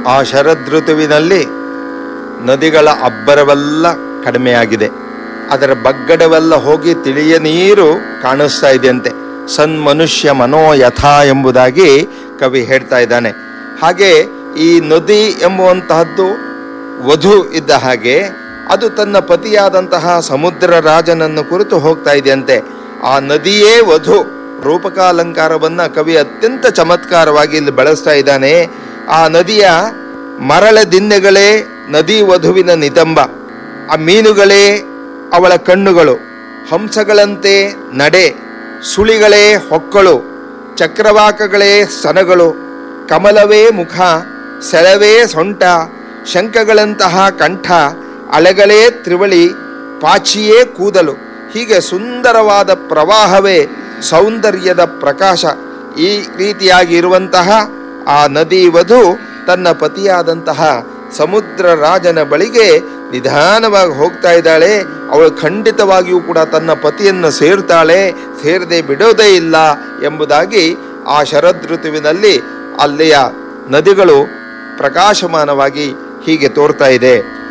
ಆ ಶರದೃತುವಿನಲ್ಲಿ ನದಿಗಳ ಅಬ್ಬರವೆಲ್ಲ ಕಡಿಮೆಯಾಗಿದೆ ಅದರ ಬಗ್ಗಡವೆಲ್ಲ ಹೋಗಿ ತಿಳಿಯ ನೀರು ಕಾಣಿಸ್ತಾ ಇದೆಯಂತೆ ಸನ್ಮನುಷ್ಯ ಮನೋಯಥ ಎಂಬುದಾಗಿ ಕವಿ ಹೇಳ್ತಾ ಇದ್ದಾನೆ ಹಾಗೆ ಈ ನದಿ ಎಂಬುವಂತಹದ್ದು ವಧು ಇದ್ದ ಹಾಗೆ ಅದು ತನ್ನ ಪತಿಯಾದಂತಹ ಸಮುದ್ರ ರಾಜನನ್ನು ಕುರಿತು ಹೋಗ್ತಾ ಇದೆಯಂತೆ ಆ ನದಿಯೇ ವಧು ರೂಪಕಾಲಂಕಾರವನ್ನ ಕವಿ ಅತ್ಯಂತ ಚಮತ್ಕಾರವಾಗಿ ಇಲ್ಲಿ ಬಳಸ್ತಾ ಇದ್ದಾನೆ ಆ ನದಿಯ ಮರಳ ದಿನ್ನೆಗಳೇ ನದಿ ವಧುವಿನ ನಿತಂಬ ಆ ಮೀನುಗಳೇ ಅವಳ ಕಣ್ಣುಗಳು ಹಂಸಗಳಂತೆ ನಡೆ ಸುಳಿಗಳೇ ಹೊಕ್ಕಳು ಚಕ್ರವಾಕಗಳೇ ಸ್ತನಗಳು ಕಮಲವೇ ಮುಖ ಸೆಳವೇ ಸೊಂಟ ಶಂಖಗಳಂತಹ ಕಂಠ ಅಲೆಗಳೇ ತ್ರಿವಳಿ ಪಾಚಿಯೇ ಕೂದಲು ಹೀಗೆ ಸುಂದರವಾದ ಪ್ರವಾಹವೇ ಸೌಂದರ್ಯದ ಪ್ರಕಾಶ ಈ ರೀತಿಯಾಗಿ ಇರುವಂತಹ ಆ ನದಿ ವಧು ತನ್ನ ಪತಿಯಾದಂತಹ ಸಮುದ್ರ ರಾಜನ ಬಳಿಗೆ ನಿಧಾನವಾಗಿ ಹೋಗ್ತಾ ಇದ್ದಾಳೆ ಅವಳು ಖಂಡಿತವಾಗಿಯೂ ಕೂಡ ತನ್ನ ಪತಿಯನ್ನು ಸೇರ್ತಾಳೆ ಸೇರದೆ ಬಿಡೋದೇ ಇಲ್ಲ ಎಂಬುದಾಗಿ ಆ ಶರದೃತುವಿನಲ್ಲಿ ಅಲ್ಲಿಯ ನದಿಗಳು ಪ್ರಕಾಶಮಾನವಾಗಿ ಹೀಗೆ ತೋರ್ತಾ ಇದೆ